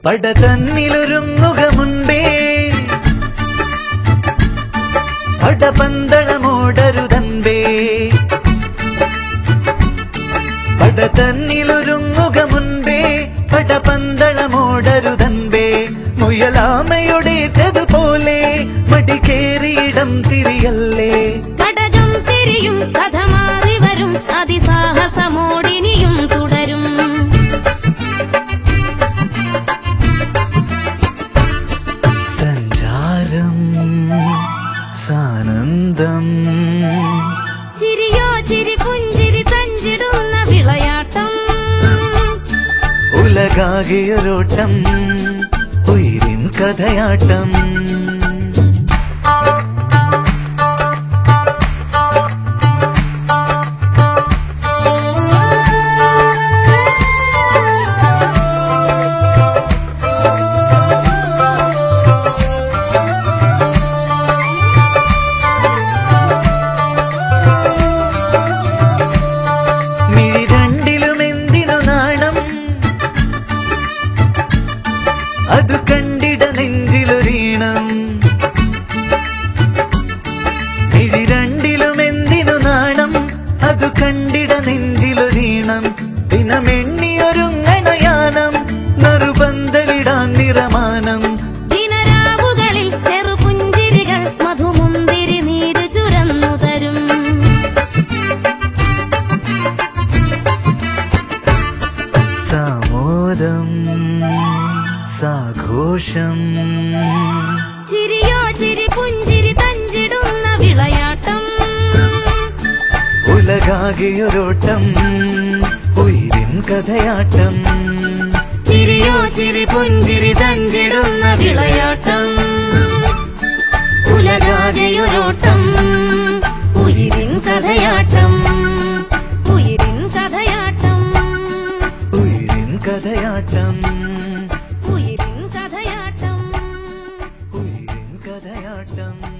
പട തന്നിലൊരുങ്ങുക മുൻപേ പടപന്തളമോടരുതൻപേ പട തന്നിലൊരുങ്ങുക മുൻപേ പടപന്തളമോടരുതൻപേ മുയലാമയുടേറ്റതുപോലെ മടിക്കേറിയിടം തിരിയല്ലേ കടകം തിരിയും കഥ മാറി വരും അതിസാഹസമോടിനിയും തുടരും സഞ്ചാരം സാനന്ദം ചിരിയോ ചിരി പുഞ്ചിരി തഞ്ചിടുന്ന വിളയാട്ടം ഉലകാകിയൊരോട്ടം ഉയിരിൻ കഥയാട്ടം മിഴി രണ്ടിലും എന്തിനു നാണം അത് കണ്ടിട നെഞ്ചിലൊരീണം മിഴി രണ്ടിലും എന്തിനു നാണം അത് കണ്ടിട നെഞ്ചിലൊരീണം ദിനമെണ്ണിയൊരുങ്ങണയാനം നറുപന്തലിടാൻ നിറമാനം ദിനരാവുകളിൽ ചെറുപുഞ്ചിരികൾ മധുമുന്തിരി നീര് ചുരന്നു തരും സാമോദം സാഘോഷം ചിരിയോ ചിരി പുഞ്ചിരി തഞ്ചിടുന്ന വിളയാട്ടം ഉലകാകിയൊരോട്ടം ഉയിരിൻ കഥയാട്ടം ചിരിയോ ചിരി പുഞ്ചിരി തഞ്ചിടുന്ന വിളയാട്ടം ഉലകാകെയൊരോട്ടം ഉയിരിൻ കഥയാട്ടം ഉയിരിൻ കഥയാട്ടം ഉയിരിൻ കഥയാട്ടം ഉയിരിൻ കഥയാട്ടം ഉയിരിൻ കഥയാട്ടം